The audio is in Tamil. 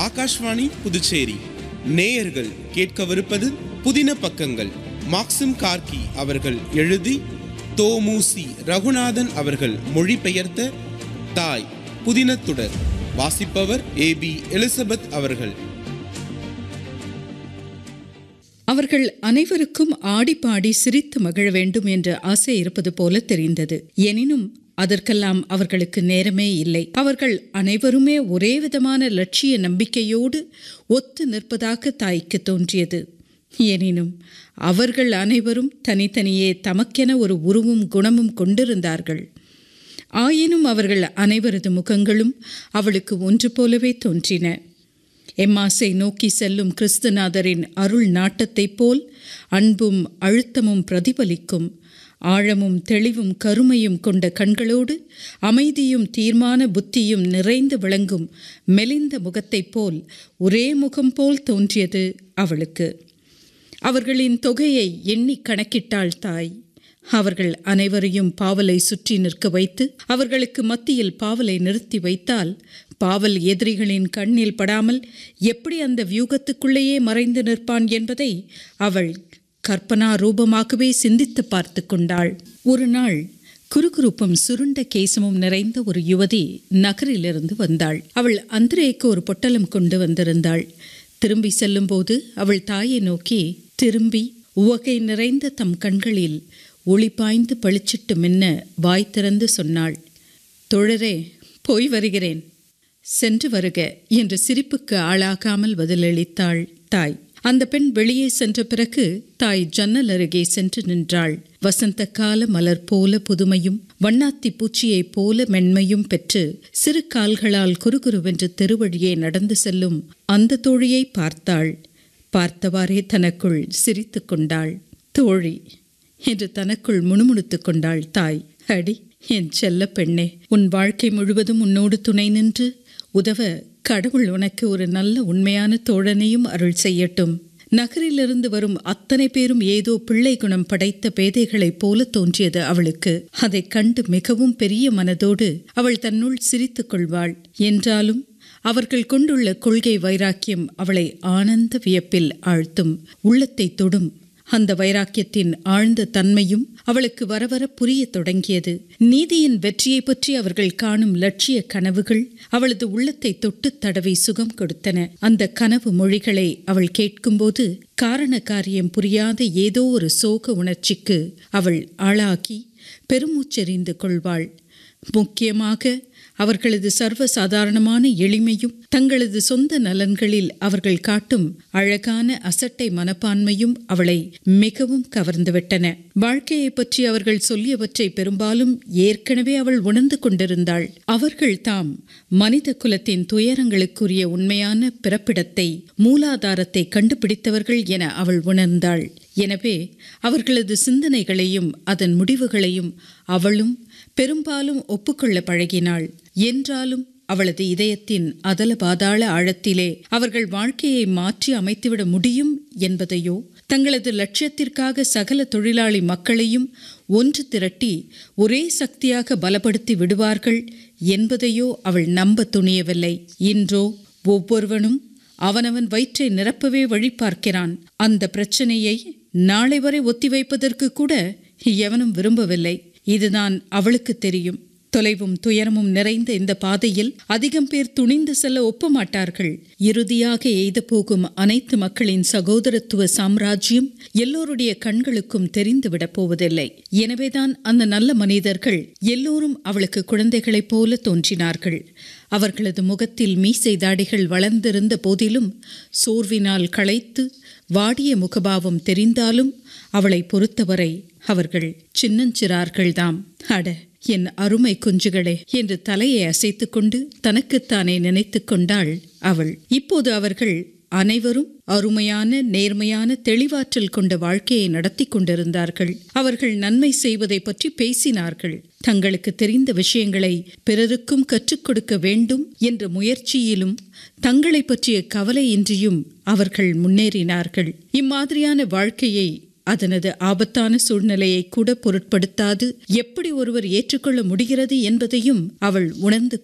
ஆகாஷ்வாணி புதுச்சேரி நேயர்கள் கேட்கவிருப்பது புதின பக்கங்கள் மாக்சிம் கார்கி அவர்கள் எழுதி தோமுசி ரகுநாதன் அவர்கள் மொழிபெயர்த்த தாய் புதினத்துடர் வாசிப்பவர் ஏ பி எலிசபெத் அவர்கள் அவர்கள் அனைவருக்கும் ஆடிப்பாடி சிரித்து மகிழ வேண்டும் என்ற ஆசை இருப்பது போல தெரிந்தது எனினும் அதற்கெல்லாம் அவர்களுக்கு நேரமே இல்லை அவர்கள் அனைவருமே ஒரே விதமான லட்சிய நம்பிக்கையோடு ஒத்து நிற்பதாக தாய்க்கு தோன்றியது எனினும் அவர்கள் அனைவரும் தனித்தனியே தமக்கென ஒரு உருவும் குணமும் கொண்டிருந்தார்கள் ஆயினும் அவர்கள் அனைவரது முகங்களும் அவளுக்கு ஒன்று போலவே தோன்றின எம்மாசை நோக்கி செல்லும் கிறிஸ்துநாதரின் அருள் நாட்டத்தைப் போல் அன்பும் அழுத்தமும் பிரதிபலிக்கும் ஆழமும் தெளிவும் கருமையும் கொண்ட கண்களோடு அமைதியும் தீர்மான புத்தியும் நிறைந்து விளங்கும் மெலிந்த முகத்தைப் போல் ஒரே முகம் போல் தோன்றியது அவளுக்கு அவர்களின் தொகையை எண்ணி கணக்கிட்டாள் தாய் அவர்கள் அனைவரையும் பாவலை சுற்றி நிற்க வைத்து அவர்களுக்கு மத்தியில் பாவலை நிறுத்தி வைத்தால் பாவல் எதிரிகளின் கண்ணில் படாமல் எப்படி அந்த வியூகத்துக்குள்ளேயே மறைந்து நிற்பான் என்பதை அவள் கற்பனா ரூபமாகவே சிந்தித்து பார்த்து கொண்டாள் ஒரு நாள் குறுகுறுப்பும் சுருண்ட கேசமும் நிறைந்த ஒரு யுவதி நகரிலிருந்து வந்தாள் அவள் அந்திரேக்கு ஒரு பொட்டலம் கொண்டு வந்திருந்தாள் திரும்பி செல்லும்போது அவள் தாயை நோக்கி திரும்பி உவகை நிறைந்த தம் கண்களில் ஒளி பாய்ந்து பளிச்சிட்டு மின்ன வாய் திறந்து சொன்னாள் தோழரே போய் வருகிறேன் சென்று வருக என்று சிரிப்புக்கு ஆளாகாமல் பதிலளித்தாள் தாய் அந்த பெண் வெளியே சென்ற பிறகு தாய் ஜன்னல் அருகே சென்று நின்றாள் வசந்த கால மலர் போல புதுமையும் வண்ணாத்தி பூச்சியைப் போல மென்மையும் பெற்று சிறு கால்களால் குறுகுருவென்று தெருவழியே நடந்து செல்லும் அந்த தோழியை பார்த்தாள் பார்த்தவாறே தனக்குள் சிரித்து கொண்டாள் தோழி என்று தனக்குள் முணுமுணுத்துக் கொண்டாள் தாய் அடி என் செல்ல பெண்ணே உன் வாழ்க்கை முழுவதும் உன்னோடு துணை நின்று உதவ கடவுள் உனக்கு ஒரு நல்ல உண்மையான தோழனையும் அருள் செய்யட்டும் நகரிலிருந்து வரும் அத்தனை பேரும் ஏதோ பிள்ளை குணம் படைத்த பேதைகளைப் போல தோன்றியது அவளுக்கு அதைக் கண்டு மிகவும் பெரிய மனதோடு அவள் தன்னுள் சிரித்துக் கொள்வாள் என்றாலும் அவர்கள் கொண்டுள்ள கொள்கை வைராக்கியம் அவளை ஆனந்த வியப்பில் ஆழ்த்தும் உள்ளத்தை தொடும் அந்த வைராக்கியத்தின் ஆழ்ந்த தன்மையும் அவளுக்கு வரவர புரியத் தொடங்கியது நீதியின் வெற்றியை பற்றி அவர்கள் காணும் லட்சிய கனவுகள் அவளது உள்ளத்தை தொட்டு தடவி சுகம் கொடுத்தன அந்த கனவு மொழிகளை அவள் கேட்கும்போது காரண காரியம் புரியாத ஏதோ ஒரு சோக உணர்ச்சிக்கு அவள் ஆளாகி பெருமூச்செறிந்து கொள்வாள் முக்கியமாக அவர்களது சர்வ சாதாரணமான எளிமையும் தங்களது சொந்த நலன்களில் அவர்கள் காட்டும் அழகான அசட்டை மனப்பான்மையும் அவளை மிகவும் கவர்ந்துவிட்டன வாழ்க்கையை பற்றி அவர்கள் சொல்லியவற்றை பெரும்பாலும் ஏற்கனவே அவள் உணர்ந்து கொண்டிருந்தாள் அவர்கள் தாம் மனித குலத்தின் துயரங்களுக்குரிய உண்மையான பிறப்பிடத்தை மூலாதாரத்தை கண்டுபிடித்தவர்கள் என அவள் உணர்ந்தாள் எனவே அவர்களது சிந்தனைகளையும் அதன் முடிவுகளையும் அவளும் பெரும்பாலும் ஒப்புக்கொள்ள பழகினாள் என்றாலும் அவளது இதயத்தின் அதல பாதாள ஆழத்திலே அவர்கள் வாழ்க்கையை மாற்றி அமைத்துவிட முடியும் என்பதையோ தங்களது லட்சியத்திற்காக சகல தொழிலாளி மக்களையும் ஒன்று திரட்டி ஒரே சக்தியாக பலப்படுத்தி விடுவார்கள் என்பதையோ அவள் நம்ப துணியவில்லை இன்றோ ஒவ்வொருவனும் அவனவன் வயிற்றை நிரப்பவே வழி பார்க்கிறான் அந்த பிரச்சனையை நாளை வரை ஒத்திவைப்பதற்கு கூட எவனும் விரும்பவில்லை இதுதான் அவளுக்கு தெரியும் தொலைவும் துயரமும் நிறைந்த இந்த பாதையில் அதிகம் பேர் துணிந்து செல்ல ஒப்பமாட்டார்கள் இறுதியாக எய்த போகும் அனைத்து மக்களின் சகோதரத்துவ சாம்ராஜ்யம் எல்லோருடைய கண்களுக்கும் தெரிந்துவிடப் போவதில்லை எனவேதான் அந்த நல்ல மனிதர்கள் எல்லோரும் அவளுக்கு குழந்தைகளைப் போல தோன்றினார்கள் அவர்களது முகத்தில் மீசை தாடிகள் வளர்ந்திருந்த போதிலும் சோர்வினால் களைத்து வாடிய முகபாவம் தெரிந்தாலும் அவளை பொறுத்தவரை அவர்கள் சின்னஞ்சிறார்கள்தாம் அட என் அருமை குஞ்சுகளே என்று தலையை அசைத்துக் கொண்டு தனக்குத்தானே நினைத்து கொண்டாள் அவள் இப்போது அவர்கள் அனைவரும் அருமையான நேர்மையான தெளிவாற்றல் கொண்ட வாழ்க்கையை நடத்தி கொண்டிருந்தார்கள் அவர்கள் நன்மை செய்வதை பற்றி பேசினார்கள் தங்களுக்கு தெரிந்த விஷயங்களை பிறருக்கும் கற்றுக் கொடுக்க வேண்டும் என்ற முயற்சியிலும் தங்களை பற்றிய கவலையின்றியும் அவர்கள் முன்னேறினார்கள் இம்மாதிரியான வாழ்க்கையை அதனது ஆபத்தான சூழ்நிலையை கூட பொருட்படுத்தாது எப்படி ஒருவர் ஏற்றுக்கொள்ள முடிகிறது என்பதையும் அவள் உணர்ந்து